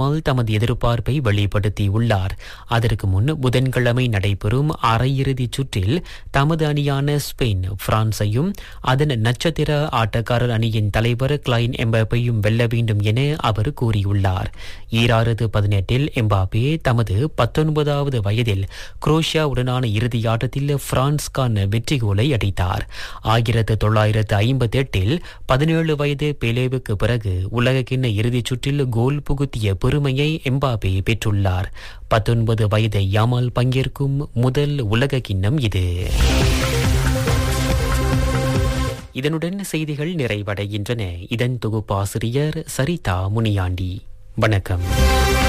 யாமால் தமது எதிர்பார்ப்பை வெளிப்படுத்தியுள்ளார் அதற்கு முன் புதன்கிழமை நடைபெறும் அரையிறுதிச் சுற்றில் தமது அணியான ஸ்பெயின் பிரான்சையும் அதன் நட்சத்திர ஆட்டக்காரர் அணியின் தலைவர் கிளைன் எம்பாப்பையும் வெல்ல வேண்டும் என அவர் கூறியுள்ளார் ஈராயிரத்து பதினெட்டில் எம்பாப்பே தமது பத்தொன்பதாவது வயதில் குரோஷியாவுடனான இறுதி ஆட்டத்தில் பிரான்ஸ்கான வெற்றி கோலை அடித்தார் ஆயிரத்து தொள்ளாயிரத்து ஐம்பத்தி எட்டில் பதினேழு வயது பேலேவுக்கு பிறகு உலகக்கிண்ண இறுதிச் சுற்றில் கோல் புகுத்திய பெருமையை எம்பாபே பெற்றுள்ளார் பத்தொன்பது வயது யாமால் பங்கேற்கும் முதல் உலக கிண்ணம் இது இதனுடன் செய்திகள் நிறைவடைகின்றன இதன் தொகுப்பாசிரியர் சரிதா முனியாண்டி வணக்கம்